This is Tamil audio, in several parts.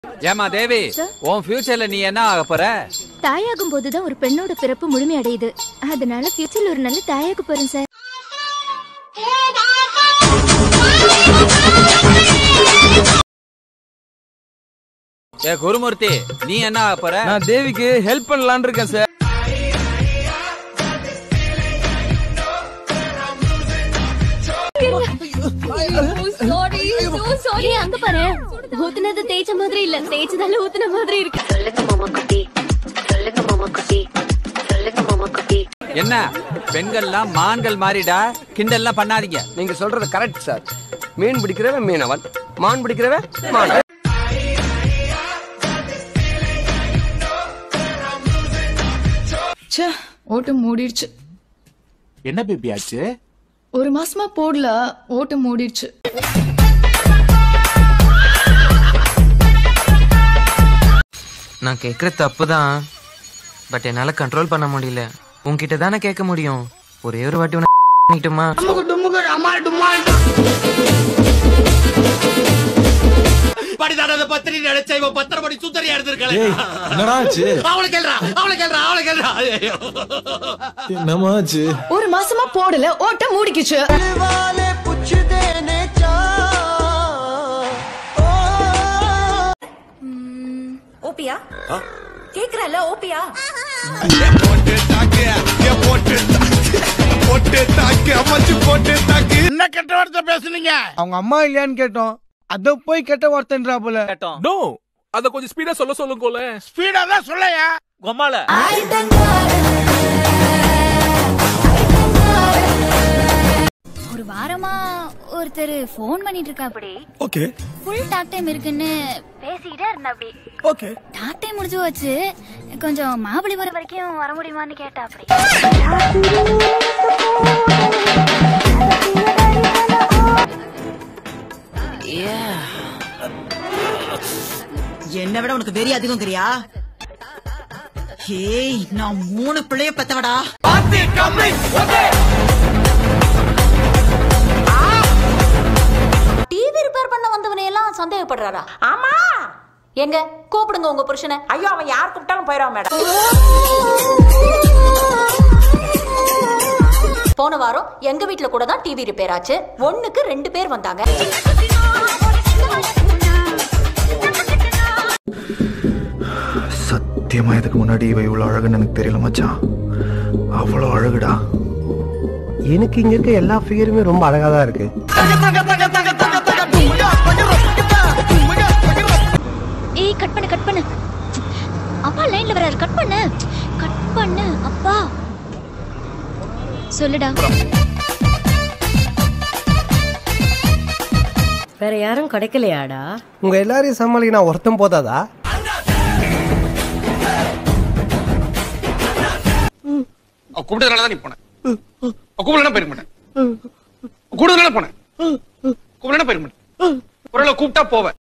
ஏமா தேவி உன் ஃபியூச்சர்ல நீ என்ன ஆக போற தாயாகும் போதுதான் ஒரு பெண்ணோட பிறப்பு முழுமை அடையுது அதனால ஃபியூச்சர்ல ஒரு நல்ல தாயாக போறேன் சார் ஏ குருமூர்த்தி நீ என்ன ஆக போற நான் தேவிக்கு ஹெல்ப் பண்ணலாம்னு இருக்கேன் சார் சாரி அங்க பாரு ஊத்துனது தேய்ச்ச மாதிரி இல்ல தேய்ச்சதால ஊத்துன மாதிரி இருக்கு சொல்லுங்க மாமா குட்டி சொல்லுங்க மாமா குட்டி சொல்லுங்க மாமா குட்டி என்ன பெண்கள்லாம் மான்கள் மாறிடா கிண்டல்லாம் பண்ணாதீங்க நீங்க சொல்றது கரெக்ட் சார் மீன் பிடிக்கிறவன் மீனவன் மான் பிடிக்கிறவன் மான் ச்சே ஓட்டு மூடிடுச்சு என்ன பேபி ஆச்சு ஒரு மாசமா போடல ஓட்டு மூடிடுச்சு நான் கேட்குற தப்பு தான் பட் என்னால் கண்ட்ரோல் பண்ண முடியல உன்கிட்ட தானே கேட்க முடியும் ஒரே ஒரு வாட்டி உன பண்ணிட்டுமா படிதானத பத்திரி நினைச்ச இவன் பத்திர மணி சுத்தரியா எடுத்திருக்கல என்னடா ஆச்சு அவளை கேள்றா அவளை கேள்றா அவளை கேள்றா ஐயோ. என்னமா ஆச்சு ஒரு மாசமா போடல ஓட்ட மூடிக்குச்சு ஓபியா கேக்குறல ஓபியா என்ன கெட்ட வார்த்தை பேசுனீங்க அவங்க அம்மா இல்லையான்னு கேட்டோம் அத போய் கெட்ட வார்த்தைன்றா போல நோ அத கொஞ்சம் ஸ்பீடா சொல்ல சொல்லுங்க ஸ்பீடா தான் சொல்லையா கொமால ஒரு வாரமா ஒருத்தர் ஃபோன் பண்ணிட்டு இருக்கா அப்படி ஓகே ஃபுல் டாக் டைம் இருக்குன்னு பேசிக்கிட்டே இருந்தா அப்படி ஓகே டாக் டைம் முடிஞ்சு வச்சு கொஞ்சம் மகாபலிபுரம் வரைக்கும் வர முடியுமான்னு கேட்டா அப்படி என்னை விட உனக்கு வெறி அதிகம் தெரியா ஏய் நான் மூணு பிள்ளைய பெத்தவடா டிவி ரிப்பேர் பண்ண வந்தவனை எல்லாம் சந்தேகப்படுறாரா ஆமா எங்க கூப்பிடுங்க உங்க புருஷனை ஐயோ அவன் யார் கூப்பிட்டாலும் போயிடுவான் மேடம் போன வாரம் எங்க வீட்ல கூட தான் டிவி ரிப்பேர் ஆச்சு ஒண்ணுக்கு ரெண்டு பேர் வந்தாங்க சத்தியமா இதுக்கு முன்னாடி இவ இவ்வளவு அழகுன்னு எனக்கு தெரியல மச்சான் அவ்வளோ அழகுடா எனக்கு இங்க இருக்க எல்லா ஃபிகருமே ரொம்ப அழகா தான் இருக்கு ஏய் கட் பண்ணு கட் பண்ணு அப்பா லைன்ல வராரு கட் பண்ணு கட் பண்ணு அப்பா சொல்லுடா வேற யாரும் கிடைக்கலையாடா உங்க எல்லாரையும் சமாளிக்க நான் ஒருத்தன் போதாதா கூப்பிட்டதுனால தான் நீ போன கூப்பிடலாம் போயிருக்க மாட்டேன் கூடுதலான போனேன் கூப்பிடலாம் போயிருக்க மாட்டேன் ஒரு கூப்பிட்டா போவேன்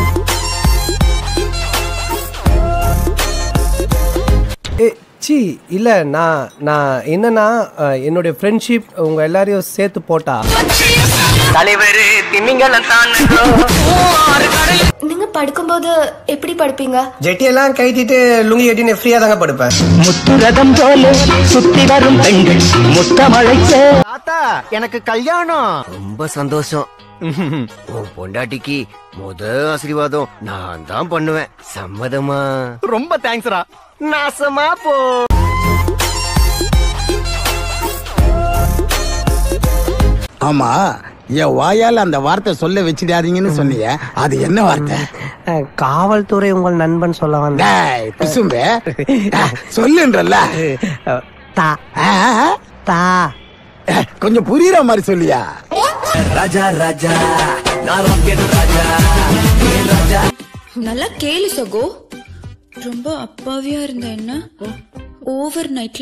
ஏ சி இல்ல நான் நான் என்னன்னா அஹ், என்னுடைய ஃப்ரெண்ட்ஷிப் உங்க எல்லாரையும் சேர்த்து போட்டா தலைவர் நீங்க படுக்கும்போது எப்படி படுப்பீங்க ஜெட்டியெல்லாம் கைட்டிட்டு லுங்கி கட்டின்னு ஃப்ரீயா தாங்க படுப்பேன் முத்துரதம் போல சுத்தி வரும் பெண்கள் முத்தமழைச்ச தாத்தா எனக்கு கல்யாணம் ரொம்ப சந்தோஷம் உன் பொண்டாட்டிக்கு முத ஆசீர்வாதம் நான் தான் பண்ணுவேன் சம்மதமா ரொம்ப தேங்க்ஸ்ரா நாசமா போ ஆமா என் வாயால அந்த வார்த்தை சொல்ல வச்சிடாதீங்கன்னு சொன்னீங்க அது என்ன வார்த்தை காவல்துறை உங்கள் நண்பன் சொல்ல வந்த டேய், பிசும்பே சொல்லுன்றல்ல தா தா கொஞ்சம் புரியுற மாதிரி சொல்லியா நல்லா கேளு சகோ ரொம்ப அப்பாவியா இருந்த என்ன ஓவர் நைட்ல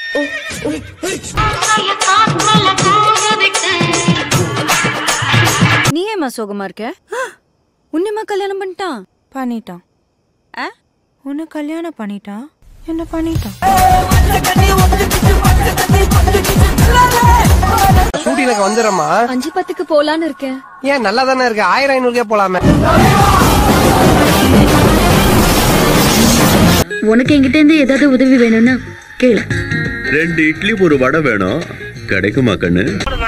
நீ ஏமா சோகமா இருக்க உன்னிமா கல்யாணம் பண்ணிட்டான் பண்ணிட்டான் ஆ உன்னை கல்யாணம் பண்ணிட்டான் என்ன பண்ணிட்டான் ஷூட்டிங்க்கு வந்துடுறமா அஞ்சு பத்துக்கு போலான்னு இருக்கேன் ஏன் நல்லா தானே இருக்கு ஆயிரம் ஐநூறுக்கே போலாமே உனக்கு என்கிட்ட இருந்து ஏதாவது உதவி வேணும்னா கேளு ரெண்டு இட்லி ஒரு வடை வேணும் கிடைக்குமா கண்ணு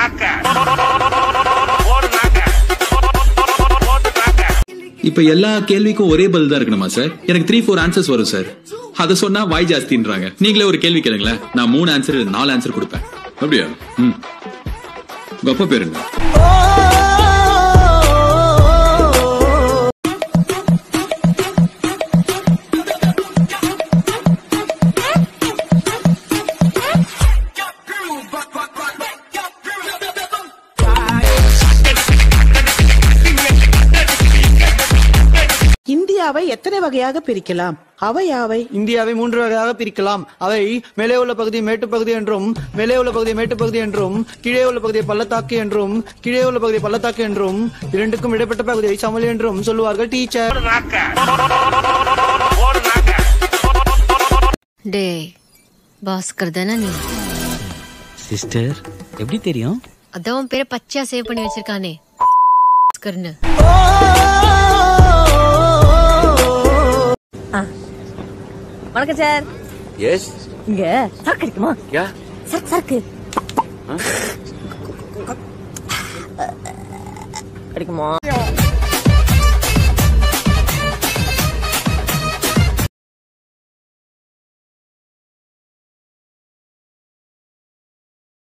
இப்ப எல்லா கேள்விக்கும் ஒரே பதில் தான் இருக்கணுமா சார் எனக்கு த்ரீ ஃபோர் ஆன்சர்ஸ் வரும் சார் அதை சொன்னா வாய் ஜாஸ்தின்றாங்க நீங்களே ஒரு கேள்வி கேளுங்களேன் நான் மூணு ஆன்சர் நாலு ஆன்சர் கொடுப்பேன் அப்படியா ம் உங்க அப்பா பேரு என்ன இந்தியாவை எத்தனை வகையாக பிரிக்கலாம் அவை யாவை இந்தியாவை மூன்று வகையாக பிரிக்கலாம் அவை மேலே உள்ள பகுதி மேட்டுப்பகுதி என்றும் மேலே உள்ள பகுதி மேட்டுப்பகுதி என்றும் கீழே உள்ள பகுதியை பள்ளத்தாக்கு என்றும் கீழே உள்ள பகுதி பள்ளத்தாக்கு என்றும் இரண்டுக்கும் இடைப்பட்ட பகுதியை சமலி என்றும் சொல்லுவார்கள் டீச்சர் டே பாஸ்கர் தானே நீ சிஸ்டர் எப்படி தெரியும் அதான் உன் பேரை பச்சையா சேவ் பண்ணி வச்சிருக்கானே பாஸ்கர்னு வணக்கம் சார் எஸ் இங்க சரக்கு கிடைக்குமா யா சரக்கு சரக்கு கிடைக்குமா